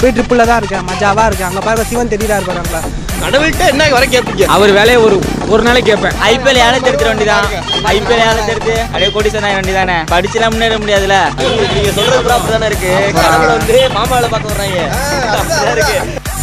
போய் ட்ரிப்பில் தான் இருக்கேன் மஜாவாக இருக்கேன் அங்கே பாருங்க சிவன் தெரியுதா இருப்பாங்களா கடவுள்கிட்ட என்ன வர கேட்பீங்க அவர் வேலையை ஒரு ஒரு நாளைக்கு கேட்பேன் ஐபிஎல் ஏழை எடுத்துட வேண்டியதான் ஐபிஎல் ஏழை எடுத்து அப்படியே கோடீஸ்வரன் ஆக வேண்டியதானே படிச்சுலாம் முன்னேற முடியாதுல நீங்க சொல்றது பூரா அப்படிதானே இருக்கு கடவுளை வந்து மாமாவில பார்க்க வர்றாங்க அப்படிதான் இருக்கு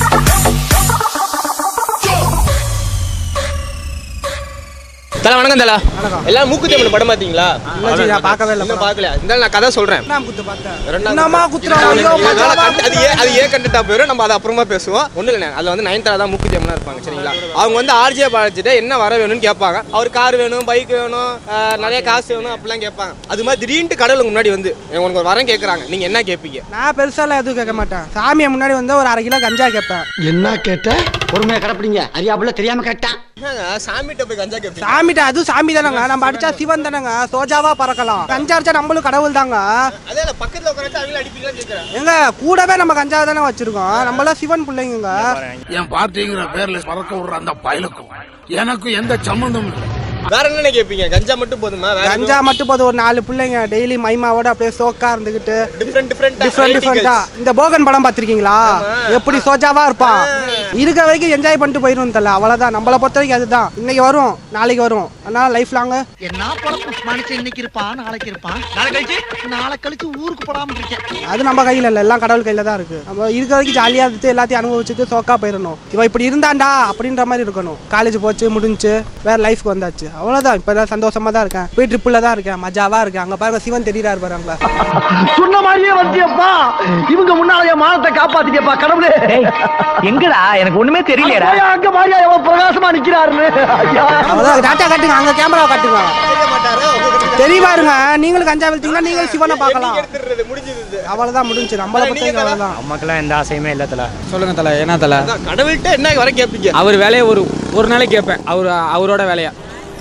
தல வணக்கம் தல வணக்கம். எல்லாரும் மூக்குத்தி அம்மன் படம் பாத்தீங்களா இல்லை ஜி, நான் பார்க்கவே இல்லை இன்னும் பார்க்கல இந்த நான் கதை சொல்றேன் என்ன குத்து பார்த்தேன் ரெண்டாவது என்னம்மா குத்துறான் ஐயோ அதனால மஜாவா கண்டு- அது ஏ அது ஏ கண்டுட்டா போயிடும் நம்ம அதை அப்புறமா பேசுவோம் ஒன்றும் இல்லை அதில் வந்து நயன்தாரா தான் மூக்குத்தி அம்மனா இருப்பாங்க சரிங்களா அவங்க வந்து ஆர்ஜியை பாடிச்சிட்டு என்ன வர வேணும்னு கேட்பாங்க அவர் கார் வேணும் பைக் வேணும் ஆஹ், நிறைய காசு வேணும் அப்படிலாம் கேட்பாங்க அது மாதிரி திடீர்னு கடவுளுக்கு முன்னாடி வந்து உனக்கு ஒரு வரம் கேட்குறாங்க நீங்க என்ன கேட்பீங்க நான் பெருசாலாம் எதுவும் கேட்க மாட்டேன் சாமியை முன்னாடி வந்து ஒரு அரை கிலோ கஞ்சா கேட்பேன் என்ன கேட்ட பொறுமையா கடப்பிடிங்க அறியாப்புல தெரியாம கேட்டான் சாமிகிட்ட போய் கஞ்சா கேட்பீங்க சாமிட்ட அது சாமி தானேங்க நம்ம அடிச்சா சிவன் தானேங்க சோஜாவா பறக்கலாம் கஞ்சா அடிச்சா நம்மளும் கடவுள் தாங்க அதே இல்லை பக்கத்தில் உட்காந்து அவங்கள அடிப்பீங்களான்னு கேட்குறேன் எங்க கூடவே நம்ம கஞ்சா தானே வச்சிருக்கோம் நம்மளாம் சிவன் பிள்ளைங்க என் பார்ட்டிங்கிற பேர்ல பறக்க விடுற அந்த பயலுக்கும் எனக்கும் எந்த சம்மந்தமும் இல்லை வேற என்னென்ன கேட்பீங்க கஞ்சா மட்டும் போதுமா வேற கஞ்சா மட்டும் போதும் ஒரு நாலு பிள்ளைங்க டெய்லி மைமாவோட அப்படியே சோக்கா இருந்துகிட்டு டிஃப்ரெண்ட் டிஃப்ரெண்ட் டிஃப்ரெண்ட் டிஃப்ரெண்டா இந்த போகன் படம் பார்த்திருக்கீங்களா எப்படி சோஜாவா இருப்பான் இருக்கிற வரைக்கும் என்ஜாய் பண்ணிட்டு போயிடும் தல அவ்வளவுதான் நம்மளை பொறுத்த வரைக்கும் அதுதான் இன்னைக்கு வரும் நாளைக்கு வரும் அதனால லைஃப் லாங் என்ன பொழப்பு மனுஷன் இன்னைக்கு இருப்பான் நாளைக்கு இருப்பான் நாளை கழிச்சு நாளை கழிச்சு ஊருக்கு போடாம இருக்கேன் அது நம்ம கையில இல்ல எல்லாம் கடவுள் கையில தான் இருக்கு நம்ம இருக்கிற வரைக்கும் ஜாலியா இருந்துட்டு எல்லாத்தையும் அனுபவிச்சுட்டு சோக்கா போயிடணும் இவன் இப்படி இருந்தான்டா அப்படின்ற மாதிரி இருக்கணும் காலேஜ் போச்சு முடிஞ்சு வேற லைஃப்க்கு வந்தாச்சு அவ்வளவுதான் இப்ப நான் சந்தோஷமா தான் இருக்கேன் போய் ட்ரிப்புல தான் இருக்கேன் மஜாவா இருக்கேன் அங்க பாருங்க சிவன் தெரியுதா இருப்பாருங்களா சொன்ன மாதிரியே வந்தியப்பா இவங்க முன்னால என் மானத்தை காப்பாத்திட்டியப்பா கடவுளே எங்கடா எனக்கு ஒண்ணுமே தெரியலடா ஐயா, அங்க மாதிரியா எவ்வளவு பிரகாசமா நிக்கிறாருன்னு ஐயா அவ்வளவுதான் டாட்டா காட்டுங்க அங்க கேமரா காட்டுங்க தெரியவா இருங்க நீங்களும் கஞ்சா வெளுத்தீங்கன்னா நீங்களும் சிவனை பார்க்கலாம் எடுத்துடுறது முடிஞ்சது அவ்வளவுதான் முடிஞ்சு நம்மளை பொறுத்த வரைக்கும் அவ்வளவுதான் அம்மாக்கெல்லாம் எந்த ஆசையுமே இல்லை தல சொல்லுங்க தல என்ன தல அதான் கடவுள்கிட்ட என்ன வர கேட்பீங்க அவர் வேலையை ஒரு ஒரு நாளைக்கு கேட்பேன் அவர் அவரோட வேலையா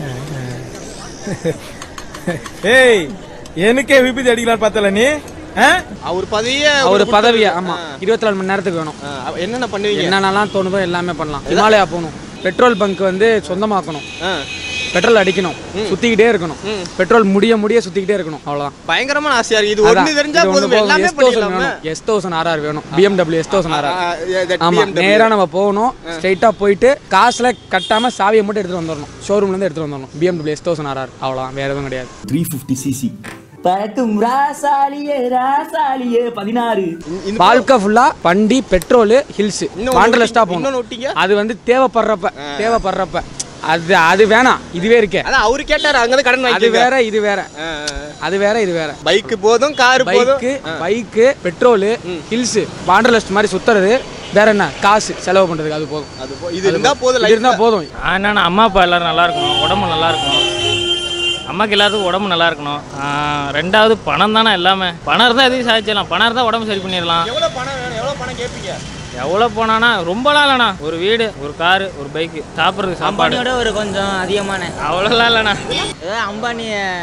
ஏய் எனக்கே விபத்து அடிக்கலாம் பார்த்தல நீ ஆ? அவர் பதவியே அவர் பதவியா ஆமா இருபத்தி நாலு மணி நேரத்துக்கு வேணும் ஆ, அவ- என்னென்ன பண்ணுவீங்க என்னென்னலாம் தோணுதோ எல்லாமே பண்ணலாம் ஹிமாலயா போகணும் பெட்ரோல் பங்க் வந்து சொந்தமாக்கணும் ஆ, பெட்ரோல் அடிக்கணும் சுத்திக்கிட்டே இருக்கணும் பெட்ரோல் முடிய முடிய சுத்திக்கிட்டே இருக்கணும் அவ்வளவுதான் பயங்கரமான ஆசையா இருக்கு இது ஒண்ணு தெரிஞ்சா போதும் எல்லாமே பண்ணிடலாமே எஸ் தௌசண்ட் ஆர்ஆர் வேணும் பிஎம்டபிள்யூ எஸ் தௌசண்ட் ஆர்ஆர் ஆ, yeah, that ஆமா BMW. நேரா நம்ம போகணும் ஸ்ட்ரைட்டா போயிட்டு காசுல கட்டாம சாவியை மட்டும் எடுத்துட்டு வந்துடணும் ஷோரூம்ல இருந்து எடுத்துட்டு வந்துடணும் பிஎம்டபிள்யூ எஸ் தௌசண்ட் ஆர்ஆர் அவ்வளவுதான் வேற எதுவும் கிடையாது பறக்கும் ராசாலியே ராசாலியே பதினாறு வாழ்க்கை ஃபுல்லா வண்டி பெட்ரோல் ஹில்ஸ் இன்னொன்னு கான்ட்ரலஸ்டா ஒட்டி- இன்னொன்னு போகணும் ஒட்டிங்க? அது வந்து தேவைப்படுறப்ப தேவைப்படுறப்ப அது அது வேணாம் இதுவே இருக்கே அதான் அவரு கேட்டாரு அங்க கடன் அது வாங்கி வேற இது வேற அது வேற இது வேற பைக் போதும் கார் போதும் bike bike petrol hills wanderlust மாதிரி சுத்துறது வேற என்ன காசு செலவு பண்றதுக்கு அது போதும் அது போ- இது இருந்தா போதும் இது இருந்தா life ல. போதும் என்னன்னா அம்மா அப்பா எல்லாரும் நல்லா இருக்கணும் உடம்பு நல்லா இருக்கணும் அம்மாக்கு எல்லாத்துக்கும் உடம்பு நல்லா இருக்கணும் ஆ, ரெண்டாவது பணம் தானே எல்லாமே பணம் இருந்தால் எதையும் சாதிச்சிடலாம் பணம் இருந்தால் உடம்பு சரி பண்ணிடலாம் எவ்வளவு பணம் வேணும் எவ்வளவு பணம் கேட்பீங்க எவ்வளோ போனானா ரொம்பலாம் இல்லைண்ணா ஒரு வீடு ஒரு காரு ஒரு பைக்கு சாப்பிட்றதுக்கு சாப்பாடு அம்பானியோட ஒரு கொஞ்சம் அதிகமான அவ்வளோலாம் இல்லைண்ணா ஏதோ அம்பானி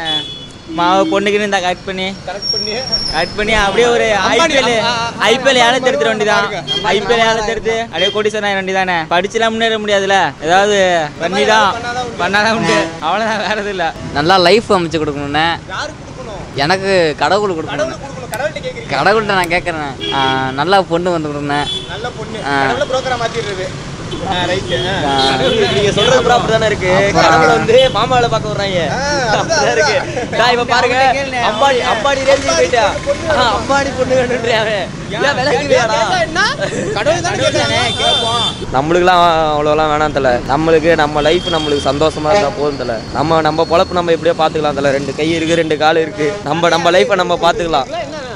மாவு பொண்ணுக்கு இருந்தா கட் பண்ணி கரெக்ட் பண்ணி கட் பண்ணி அப்படியே ஒரு அம்பானி, ஐபிஎல் ஆ, ஆ, ஆ, ஐபிஎல் ஏழை எடுத்துட வேண்டியதான் பாருங்க. ஐபிஎல் ஏழை எடுத்து அப்படியே கோடீஸ்வரன் ஆக வேண்டியதானே படிச்சுலாம் முன்னேற முடியாதுல ஏதாவது பண்ணிதான் பண்ணாதான் உண்டு அவ்வளோதான் வேற எதுவும் இல்லை நல்லா லைஃப் அமைச்சு கொடுக்கணுண்ணே யாருக்கு கொடுக்கணும் எனக்கு கடவுள் கொடுக்கணும் கடவுளுக்கு கொடுக்கணும் கடவுள்கிட்ட கேக்குறீங்க கடவுள்கிட்ட நான் கேட்குறேன் நல்லா பொண்ணு வந்து கொடுங்க நல்ல பொண்ணு ஆ. கடவுள புரோக்கரா மாத்திடுறது ரைட் நீங்க சொல்றது பூரா அப்படிதானே இருக்கு கடவுள வந்து மாமாவில பார்க்க வர்றாங்க அப்படிதான் இருக்கு நான் இப்ப பாருங்க அம்பாடி அம்பாடி ரேஞ்சுக்கு போயிட்டா ஆ, அம்பாடி பொண்ணு வேணும்ன்றே அவன் ஏன் விலகி வேடா கடவுள் தானே கேட்கறானே கேட்போம் நம்மளுக்குலாம் அவ்வளோலாம் வேணாம் தல நம்மளுக்கு நம்ம லைஃப் நம்மளுக்கு சந்தோஷமா இருந்தா போதும் தல நம்ம நம்ம பொழப்பு நம்ம எப்படியோ பார்த்துக்கலாம் தல ரெண்டு கை இருக்கு ரெண்டு கால் இருக்கு நம்ம நம்ம லைஃப்பை நம்ம பார்த்துக்கலாம்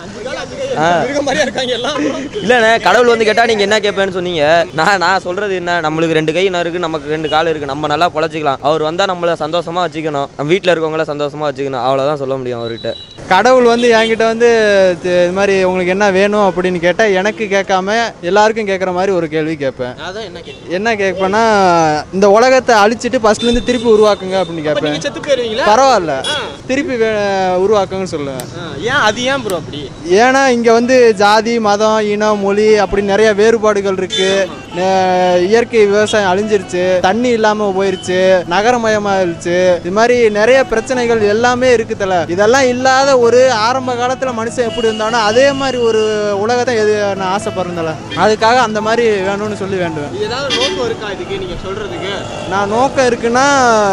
ஆ. இருக்க மாதிரியா இருக்காங்க எல்லாம் இல்லைண்ணே கடவுள் வந்து கேட்டால் நீங்கள் என்ன கேட்பேன்னு சொன்னீங்க நான் நான் சொல்கிறது என்ன நம்மளுக்கு ரெண்டு கை என்ன இருக்குது நமக்கு ரெண்டு கால் இருக்குது நம்ம நல்லா பொழைச்சிக்கலாம் அவர் வந்தால் நம்மளை சந்தோஷமாக வச்சுக்கணும் நம்ம வீட்டில் இருக்கவங்கள சந்தோஷமாக வச்சுக்கணும் அவ்வளோதான் சொல்ல முடியும் அவர்கிட்ட கடவுள் வந்து என்கிட்ட வந்து தி- இது மாதிரி உங்களுக்கு என்ன வேணும் அப்படின்னு கேட்டால் எனக்கு கேட்காம எல்லாருக்கும் கேட்குற மாதிரி ஒரு கேள்வி கேட்பேன் அதான் என்ன கேட்க என்ன கேட்பேன்னா இந்த உலகத்தை அழிச்சிட்டு ஃபர்ஸ்ட்லேருந்து திருப்பி உருவாக்குங்க அப்படின்னு நீங்க கேட்பேன் செத்து போயிருவீங்களா பரவாயில்ல திருப்பி வே- உருவாக்குங்கன்னு சொல்லுவேன் ஆ, ஏன் அது ஏன் ப்ரோ அப்படி ஏன்னா இங்கே வந்து ஜாதி மதம் இனம் மொழி அப்படி நிறைய வேறுபாடுகள் இருக்கு நெ- இயற்கை விவசாயம் அழிஞ்சிருச்சு தண்ணி இல்லாமல் போயிருச்சு நகரமயமாயிருச்சு இது மாதிரி நிறைய பிரச்சனைகள் எல்லாமே இருக்குதுல இதெல்லாம் இல்லாத ஒரு ஆரம்ப காலத்தில் மனுஷன் எப்படி இருந்தானோ அதே மாதிரி ஒரு உலகத்தை எது நான் ஆசைப்படுறதில்ல அதுக்காக அந்த மாதிரி வேணும்னு சொல்லி வேண்டுவேன் இது ஏதாவது நோக்கம் இருக்கா இதுக்கு நீங்க சொல்றதுக்கு நான் நோக்கம் இருக்குன்னா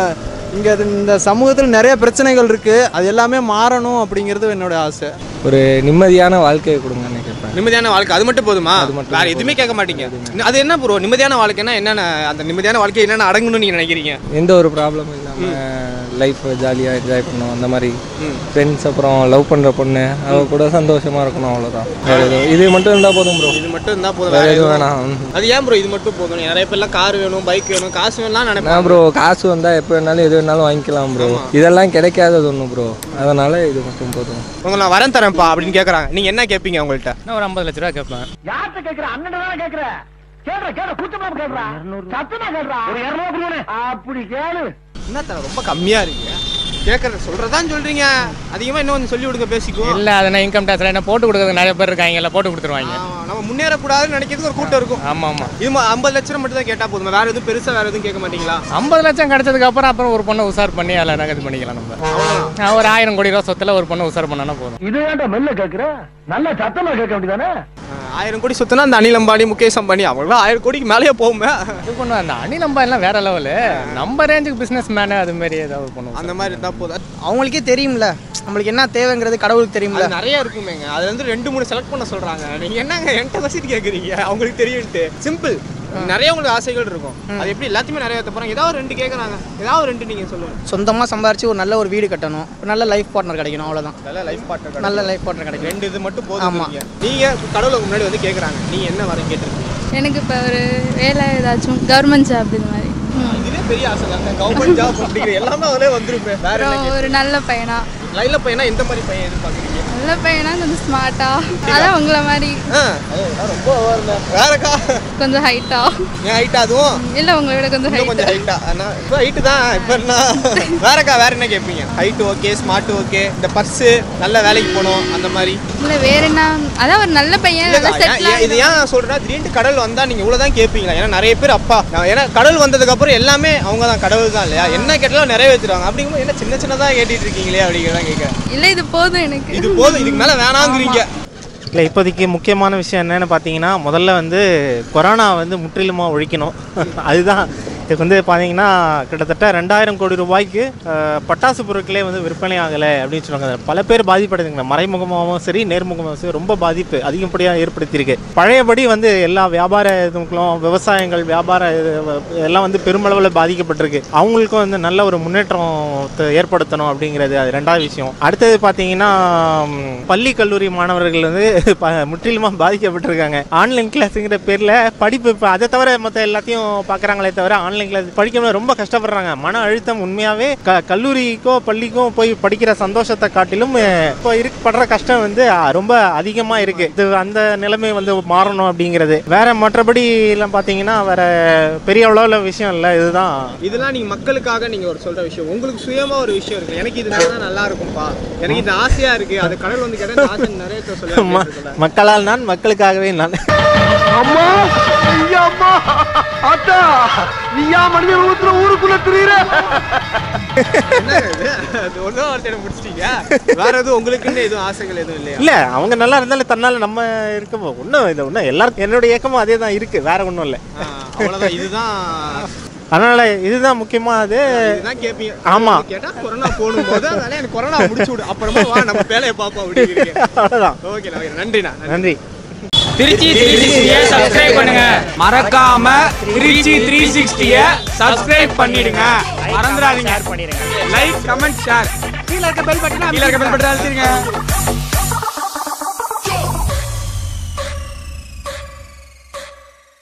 இங்கே இந்த சமூகத்தில் நிறைய பிரச்சனைகள் இருக்குது அது எல்லாமே மாறணும் அப்படிங்கிறது என்னோட ஆசை ஒரு நிம்மதியான வாழ்க்கையை கொடுங்கன்னு கேட்பேன் நிம்மதியான வாழ்க்கை அது மட்டும் போதுமா அது மட்டும் வேற எதுவுமே கேட்க மாட்டீங்க அது என்ன ப்ரோ நிம்மதியான வாழ்க்கைன்னா என்னென்ன அந்த நிம்மதியான வாழ்க்கை என்னென்ன அடங்கணும்னு நீங்க நினைக்கிறீங்க எந்த ஒரு ப்ராப்ளமும் இல்லாமல் லைஃப் ஜாலியாக என்ஜாய் பண்ணணும் அந்த மாதிரி ஃப்ரெண்ட்ஸ் அப்புறம் லவ் பண்ணுற பொண்ணு அவ கூட சந்தோஷமாக இருக்கணும் அவ்வளோதான் வேறு எதுவும் இது மட்டும் இருந்தால் போதும் ப்ரோ இது மட்டும் இருந்தா போதும் வேற வேற எதுவும் எதுவும் வேணாம் அது ஏன் ப்ரோ இது மட்டும் போதும் நிறைய பேர்லாம் கார் வேணும் பைக் வேணும் காசு வேணும்லாம் நான் நினைப்பேன் ப்ரோ காசு வந்தால் எப்போ வேணாலும் எது வேணாலும் வாங்கிக்கலாம் ப்ரோ இதெல்லாம் கிடைக்காதது ஒன்று ப்ரோ அதனால் இது மட்டும் போதும் உங்க நான் வரேன் தரேன்ப்பா அப்படின்னு கேக்குறாங்க நீங்க என்ன கேட்பீங்க உங்கள்கிட்ட நான் ஒரு ஐம்பது லட்ச ரூபா கேட்பேன் யார்கிட்ட கேக்குற அண்ணன் தானே கேக்குற கேக்குற கேக்குற கூச்சமா கேக்குறா சத்தமா கேக்குறா ஒரு இருநூறு அப்படி கேளு என்ன தர ரொம்ப கம்மியா இருக்கு கேட்கறது சொல்றதான் சொல்றீங்க அதிகமா இன்னும் கொஞ்சம் சொல்லி விடுங்க பேசிக்குவோம் இல்லை அதை நான் இன்கம் டேக்ஸில் என்ன போட்டு கொடுக்குறது நிறைய பேர் இருக்காங்க எல்லாம் போட்டு கொடுத்துருவாங்க ஆமா, நம்ம முன்னேறக்கூடாதுன்னு நினைக்கிறதுக்கு ஒரு கூட்டம் இருக்கும் ஆமாம் ஆமாம் இது ம- ஐம்பது லட்சம் மட்டும் தான் கேட்டா போதுமா வேற எதுவும் பெருசா வேற எதுவும் கேட்க மாட்டீங்களா ஐம்பது லட்சம் கிடைச்சதுக்கு அப்புறம் அப்புறம் ஒரு பொண்ணை உசார் பண்ணி அதில் என்ன இது பண்ணிக்கலாம் நம்ம நான் ஒரு ஆயிரம் கோடி ரூபா சொத்துல ஒரு பொண்ணை உசார் பண்ணனா போதும் இது ஏன்டா மெல்ல கேக்குற நல்ல சத்தமா கேட்க வேண்டியதானே ஆஹ், ஆயிரம் கோடி சொத்துனா அந்த அனில் அம்பானி முகேஷ் அம்பானி அவங்களாம் ஆயிரம் கோடிக்கு மேலேயே போகுமே இது பண்ணுவோம் அந்த அணி நம்ப எல்லாம் வேற லெவலு நம்ம ரேஞ்சுக்கு பிஸ்னஸ் மேனு அது மாதிரி ஏதாவது பண்ணுவோம் அந்த மாதிரி இருந்தா போதும் அவங்களுக்கே தெரியும்ல நம்மளுக்கு என்ன தேவைங்கிறது கடவுளுக்கு தெரியும்ல அது நிறைய இருக்குமேங்க அதுல இருந்து ரெண்டு மூணு செலக்ட் பண்ண சொல்றாங்க நீங்க என்னங்க என்கிட்ட வசதி கேக்குறீங்க அவங்களுக்கு தெரியும்ட்டு சிம்பிள் நிறைய உங்களுக்கு ஆசைகள் இருக்கும் அது எப்படி எல்லாத்தையுமே நிறைய போறாங்க ஏதாவது ஒரு ரெண்டு கேக்குறாங்க ஏதாவது ஒரு ரெண்டு நீங்க சொல்லுங்க சொந்தமாக சம்பாரிச்சு ஒரு நல்ல ஒரு வீடு கட்டணும் ஒரு நல்ல லைஃப் பார்ட்னர் கிடைக்கணும் அவ்வளோதான் நல்ல லைஃப் பார்ட்னர் நல்ல லைஃப் பார்ட்னர் கிடைக்கணும் ரெண்டு இது மட்டும் போதும் ஆமா. நீங்க நீங்க கடவுளுக்கு முன்னாடி வந்து கேக்குறாங்க நீங்க என்ன வர கேட்டிருக்கீங்க எனக்கு இப்போ ஒரு வேலை ஏதாச்சும் கவர்மெண்ட் ஜாப் இது மாதிரி ம். இதுவே பெரிய ஆசை தாங்க கவர்மெண்ட் ஜாப் அப்படிங்கிற எல்லாமே அதிலே வந்துருப்பேன் வேற என்ன அப்புறம் ஒரு நல்ல பையனா லைன்ல பையனா எந்த மாதிரி பையன் எதிர்பார்க்குறீங்க நல்ல பையனா கொஞ்சம் ஸ்மார்ட்டா அதான் உங்களை மாதிரி ஆ அது நான் ரொம்ப ஓவர்ல வேறக்கா கொஞ்சம் ஹைட்டா என் ஹைட் அதுவும் இல்லை உங்களை விட கொஞ்சம் இன்னும் கொஞ்சம் ஹைட்டா ஹைட்டா அண்ணா இப்போ ஹைட்டு தான் இப்போ என்ன வேறக்கா வேற என்ன கேட்பீங்க ஹைட் ஓகே ஸ்மார்ட் ஓகே இந்த பர்ஸு நல்ல வேலைக்கு போகணும் அந்த மாதிரி இல்லை வேற என்ன அதான் ஒரு நல்ல பையன் நல்லா இல்லக்கா, ஏன்- ஏன் இது செட்டில் ஏன் நான் சொல்றேன்னா திடீர்னு கடல் வந்தா நீங்க இவ்வளவுதான் கேட்பீங்களா ஏன்னா நிறைய பேர் அப்பா நான் ஏன்னா கடல் வந்ததுக்கு அப்புறம் எல்லாமே அவங்க தான் கடவுள் தான் இல்லையா என்ன கேட்டாலும் நிறைவேற்றுறாங்க அப்படிங்கும்போது என்ன சின்ன சின்னதா கேட்டுட்டு இருக்கீங்களே அப்படிங்கிறதான் கேட்க இல்லை இது போதும் எனக்கு இது போதும் இதுக்கு மேல வேணாங்கிறீங்க இல்லை இப்போதைக்கு முக்கியமான விஷயம் என்னன்னு பார்த்தீங்கன்னா முதல்ல வந்து கொரோனா வந்து முற்றிலுமாக ஒழிக்கணும் அதுதான் இதுக்கு வந்து பார்த்தீங்கன்னா கிட்டத்தட்ட ரெண்டாயிரம் கோடி ரூபாய்க்கு அஹ், பட்டாசு பொருட்களே வந்து விற்பனை ஆகலை அப்படின்னு சொல்லுவாங்க பல பேர் பாதிப்படைதுங்க மறைமுகமாகவும் சரி நேர்முகமாகவும் சரி ரொம்ப பாதிப்பு அதிகப்படியாக ஏற்படுத்தியிருக்கு பழையபடி வந்து எல்லா வியாபார இதுகளும் விவசாயங்கள் வியாபார இது, எல்லாம் வந்து பெருமளவில் பாதிக்கப்பட்டிருக்கு அவங்களுக்கும் வந்து நல்ல ஒரு முன்னேற்றம் ஏற்படுத்தணும் அப்படிங்கிறது அது ரெண்டாவது விஷயம் அடுத்தது பார்த்தீங்கன்னா ம், பள்ளி கல்லூரி மாணவர்கள் வந்து ப- முற்றிலுமாக பாதிக்கப்பட்டிருக்காங்க ஆன்லைன் கிளாஸுங்கிற பேரில் படிப்பு இப்போ அதை தவிர மற்ற எல்லாத்தையும் பார்க்குறாங்களே தவிர ஆன்லைன் கிளாஸ் படிக்கணும் ரொம்ப கஷ்டப்படுறாங்க மன அழுத்தம் உண்மையாகவே க கல்லூரிக்கோ பள்ளிக்கோ போய் படிக்கிற சந்தோஷத்தை காட்டிலும் அஹ், இப்போ இருக்கு படுற கஷ்டம் வந்து அஹ், ரொம்ப அதிகமாக இருக்குது இது அந்த நிலைமை வந்து மாறணும் அப்படிங்கிறது வேற மற்றபடி எல்லாம் பார்த்தீங்கன்னா வேற பெரிய அளவில் விஷயம் இல்லை இதுதான் இதெல்லாம் நீங்க மக்களுக்காக நீங்க ஒரு சொல்ற விஷயம் உங்களுக்கு சுயமா ஒரு விஷயம் இருக்கு எனக்கு இது நடந்தா நல்லா இருக்கும்பா எனக்கு இது ஆசையா இருக்கு அது கடல் வந்து கேட்டா இந்த ஆசை நிறைய ம- சொல்லுவாங்க மக்களால் நான் மக்களுக்காகவே நான் அம்மா ஐயா அம்மா அத்தா நீயா மனிதன் ஊத்துற ஊருக்குள்ள திரியுற அது ஒன்றும் ஒருத்தர் முடிச்சிட்டீங்க வேற எதுவும் உங்களுக்குன்னு எதுவும் ஆசைகள் எதுவும் இல்லையா இல்ல அவங்க நல்லா இருந்தாலும் தன்னால நம்ம இருக்க ஒன்றும் இது ஒன்றும் எல்லாருக்கும் என்னோட இயக்கமும் அதே தான் இருக்கு வேற ஒன்றும் இல்லை அவ்வளவுதான் இதுதான் அதனால இதுதான் முக்கியமா அது இதுதான் கேட்பீங்க ஆமா. கேட்டா கொரோனா போடும் போது அதனால எனக்கு கொரோனா முடிச்சு விடு அப்புறமா வா நம்ம வேலையை பார்ப்போம் அப்படிங்கிறீங்க அவ்வளவுதான் ஓகே நன்றிண்ணா நன்றி திருச்சி த்ரீ சிக்ஸ்டியை சப்ஸ்கிரைப் பண்ணுங்க மறக்காம திருச்சி த்ரீ சிக்ஸ்டியை சப்ஸ்கிரைப் பண்ணிடுங்க மறந்துடாதீங்க லைக் கமெண்ட் ஷேர் கீழே இருக்க பெல் பட்டன் கீழே இருக்க பெல் பட்டன் அழுத்திடுங்க